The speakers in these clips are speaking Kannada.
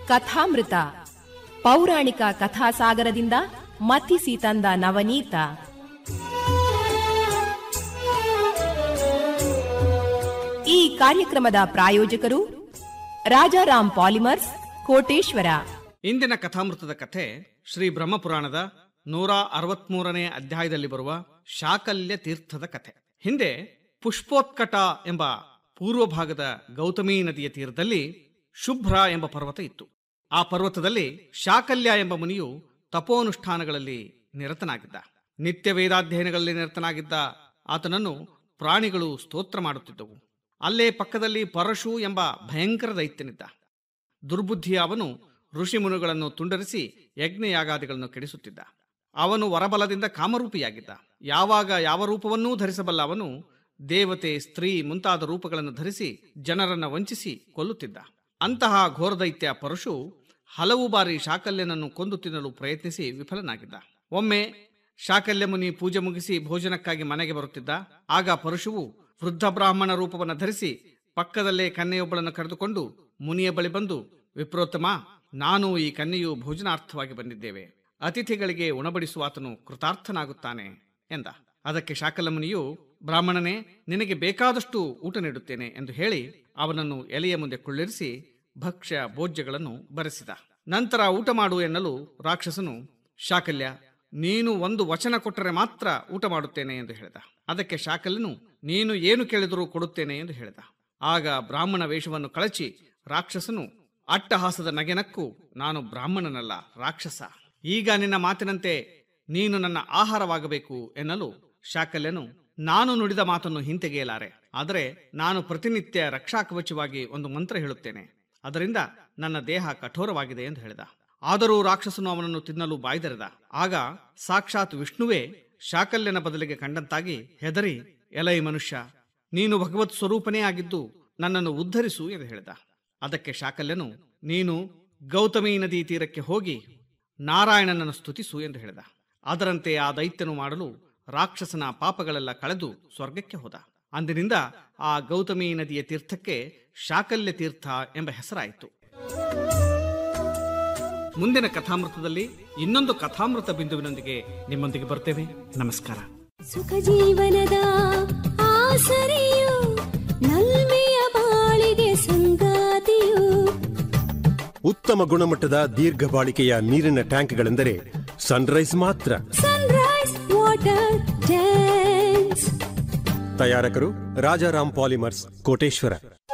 ಕಥಾಮೃತ ಪೌರಾಣಿಕ ಕಥಾಸಾಗರದಿಂದ ಮಥಿಸಿ ತಂದ ನವನೀತ ಈ ಕಾರ್ಯಕ್ರಮದ ಪ್ರಾಯೋಜಕರು ರಾಜಾರಾಮ್ ಪಾಲಿಮರ್ಸ್ ಕೋಟೇಶ್ವರ ಇಂದಿನ ಕಥಾಮೃತದ ಕಥೆ ಶ್ರೀ ಬ್ರಹ್ಮಪುರಾಣದ ನೂರ ಅರವತ್ಮೂರನೇ ಅಧ್ಯಾಯದಲ್ಲಿ ಬರುವ ಶಾಕಲ್ಯ ತೀರ್ಥದ ಕಥೆ ಹಿಂದೆ ಪುಷ್ಪೋತ್ಕಟ ಎಂಬ ಪೂರ್ವ ಭಾಗದ ಗೌತಮಿ ನದಿಯ ತೀರದಲ್ಲಿ ಶುಭ್ರ ಎಂಬ ಪರ್ವತ ಇತ್ತು ಆ ಪರ್ವತದಲ್ಲಿ ಶಾಕಲ್ಯ ಎಂಬ ಮುನಿಯು ತಪೋನುಷ್ಠಾನಗಳಲ್ಲಿ ನಿರತನಾಗಿದ್ದ ನಿತ್ಯ ವೇದಾಧ್ಯಯನಗಳಲ್ಲಿ ನಿರತನಾಗಿದ್ದ ಆತನನ್ನು ಪ್ರಾಣಿಗಳು ಸ್ತೋತ್ರ ಮಾಡುತ್ತಿದ್ದವು ಅಲ್ಲೇ ಪಕ್ಕದಲ್ಲಿ ಪರಶು ಎಂಬ ಭಯಂಕರ ದೈತ್ಯನಿದ್ದ ದುರ್ಬುದ್ಧಿಯ ಅವನು ಋಷಿಮುನುಗಳನ್ನು ತುಂಡರಿಸಿ ಯಜ್ಞಯಾಗಾದಿಗಳನ್ನು ಕೆಡಿಸುತ್ತಿದ್ದ ಅವನು ವರಬಲದಿಂದ ಕಾಮರೂಪಿಯಾಗಿದ್ದ ಯಾವಾಗ ಯಾವ ರೂಪವನ್ನೂ ಧರಿಸಬಲ್ಲ ಅವನು ದೇವತೆ ಸ್ತ್ರೀ ಮುಂತಾದ ರೂಪಗಳನ್ನು ಧರಿಸಿ ಜನರನ್ನ ವಂಚಿಸಿ ಕೊಲ್ಲುತ್ತಿದ್ದ ಅಂತಹ ಘೋರದೈತ್ಯ ಪರಶು ಹಲವು ಬಾರಿ ಶಾಕಲ್ಯನನ್ನು ಕೊಂದು ತಿನ್ನಲು ಪ್ರಯತ್ನಿಸಿ ವಿಫಲನಾಗಿದ್ದ ಒಮ್ಮೆ ಶಾಕಲ್ಯ ಮುನಿ ಪೂಜೆ ಮುಗಿಸಿ ಭೋಜನಕ್ಕಾಗಿ ಮನೆಗೆ ಬರುತ್ತಿದ್ದ ಆಗ ಪರಶುವು ವೃದ್ಧ ಬ್ರಾಹ್ಮಣ ರೂಪವನ್ನು ಧರಿಸಿ ಪಕ್ಕದಲ್ಲೇ ಕನ್ಯೆಯೊಬ್ಬಳನ್ನು ಕರೆದುಕೊಂಡು ಮುನಿಯ ಬಳಿ ಬಂದು ವಿಪ್ರೋತ್ತಮ ನಾನು ಈ ಕನ್ಯೆಯು ಭೋಜನಾರ್ಥವಾಗಿ ಬಂದಿದ್ದೇವೆ ಅತಿಥಿಗಳಿಗೆ ಉಣಬಡಿಸುವ ಆತನು ಕೃತಾರ್ಥನಾಗುತ್ತಾನೆ ಎಂದ ಅದಕ್ಕೆ ಶಾಕಲ ಮುನಿಯು ಬ್ರಾಹ್ಮಣನೇ ನಿನಗೆ ಬೇಕಾದಷ್ಟು ಊಟ ನೀಡುತ್ತೇನೆ ಎಂದು ಹೇಳಿ ಅವನನ್ನು ಎಲೆಯ ಮುಂದೆ ಕುಳ್ಳಿರಿಸಿ ಭಕ್ಷ್ಯ ಭೋಜ್ಯಗಳನ್ನು ಬರೆಸಿದ ನಂತರ ಊಟ ಮಾಡು ಎನ್ನಲು ರಾಕ್ಷಸನು ಶಾಕಲ್ಯ ನೀನು ಒಂದು ವಚನ ಕೊಟ್ಟರೆ ಮಾತ್ರ ಊಟ ಮಾಡುತ್ತೇನೆ ಎಂದು ಹೇಳಿದ ಅದಕ್ಕೆ ಶಾಕಲ್ಯನು ನೀನು ಏನು ಕೇಳಿದರೂ ಕೊಡುತ್ತೇನೆ ಎಂದು ಹೇಳಿದ ಆಗ ಬ್ರಾಹ್ಮಣ ವೇಷವನ್ನು ಕಳಚಿ ರಾಕ್ಷಸನು ಅಟ್ಟಹಾಸದ ನಗೆನಕ್ಕು ನಾನು ಬ್ರಾಹ್ಮಣನಲ್ಲ ರಾಕ್ಷಸ ಈಗ ನಿನ್ನ ಮಾತಿನಂತೆ ನೀನು ನನ್ನ ಆಹಾರವಾಗಬೇಕು ಎನ್ನಲು ಶಾಕಲ್ಯನು ನಾನು ನುಡಿದ ಮಾತನ್ನು ಹಿಂತೆಗೆಯಲಾರೆ ಆದರೆ ನಾನು ಪ್ರತಿನಿತ್ಯ ರಕ್ಷಾ ಕವಚವಾಗಿ ಒಂದು ಮಂತ್ರ ಹೇಳುತ್ತೇನೆ ಅದರಿಂದ ನನ್ನ ದೇಹ ಕಠೋರವಾಗಿದೆ ಎಂದು ಹೇಳಿದ ಆದರೂ ರಾಕ್ಷಸನು ಅವನನ್ನು ತಿನ್ನಲು ಬಾಯ್ದೆರೆದ ಆಗ ಸಾಕ್ಷಾತ್ ವಿಷ್ಣುವೇ ಶಾಕಲ್ಯನ ಬದಲಿಗೆ ಕಂಡಂತಾಗಿ ಹೆದರಿ ಎಲೈ ಮನುಷ್ಯ ನೀನು ಭಗವತ್ ಸ್ವರೂಪನೇ ಆಗಿದ್ದು ನನ್ನನ್ನು ಉದ್ಧರಿಸು ಎಂದು ಹೇಳಿದ ಅದಕ್ಕೆ ಶಾಕಲ್ಯನು ನೀನು ಗೌತಮಿ ನದಿ ತೀರಕ್ಕೆ ಹೋಗಿ ನಾರಾಯಣನನ್ನು ಸ್ತುತಿಸು ಎಂದು ಹೇಳಿದ ಅದರಂತೆ ಆ ದೈತ್ಯನು ಮಾಡಲು ರಾಕ್ಷಸನ ಪಾಪಗಳೆಲ್ಲ ಕಳೆದು ಸ್ವರ್ಗಕ್ಕೆ ಹೋದ ಅಂದಿನಿಂದ ಆ ಗೌತಮಿ ನದಿಯ ತೀರ್ಥಕ್ಕೆ ಶಾಕಲ್ಯ ತೀರ್ಥ ಎಂಬ ಹೆಸರಾಯಿತು ಮುಂದಿನ ಕಥಾಮೃತದಲ್ಲಿ ಇನ್ನೊಂದು ಕಥಾಮೃತ ಬಿಂದುವಿನೊಂದಿಗೆ ನಿಮ್ಮೊಂದಿಗೆ ಬರ್ತೇವೆ ನಮಸ್ಕಾರ ಸುಖ ಜೀವನದ ಆಸರೆಯು ನಲ್ಮೆಯ ಬಾಳಿಗೆ ಸಂಗಾತಿಯು ಉತ್ತಮ ಗುಣಮಟ್ಟದ ದೀರ್ಘ ಬಾಳಿಕೆಯ ನೀರಿನ ಟ್ಯಾಂಕ್ಗಳೆಂದರೆ ಸನ್ರೈಸ್ ಮಾತ್ರ ಸನ್ರೈಸ್ ವಾಟರ್ ಟ್ಯಾಂಕ್ಸ್ ತಯಾರಕರು ರಾಜಾರಾಮ್ ಪಾಲಿಮರ್ಸ್ ಕೋಟೇಶ್ವರ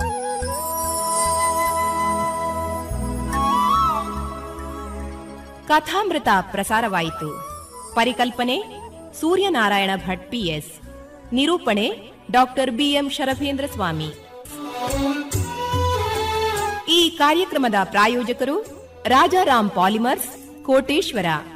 ಕಥಾಮೃತ ಪ್ರಸಾರವಾಯಿತು ಪರಿಕಲ್ಪನೆ ಸೂರ್ಯನಾರಾಯಣ ಭಟ್ ಪಿಎಸ್ ನಿರೂಪಣೆ ಡಾಕ್ಟರ್ ಬಿಎಂ ಶರಭೇಂದ್ರ ಸ್ವಾಮಿ ಈ ಕಾರ್ಯಕ್ರಮದ ಪ್ರಾಯೋಜಕರು ರಾಜಾರಾಮ್ ಪಾಲಿಮರ್ಸ್ ಕೋಟೇಶ್ವರ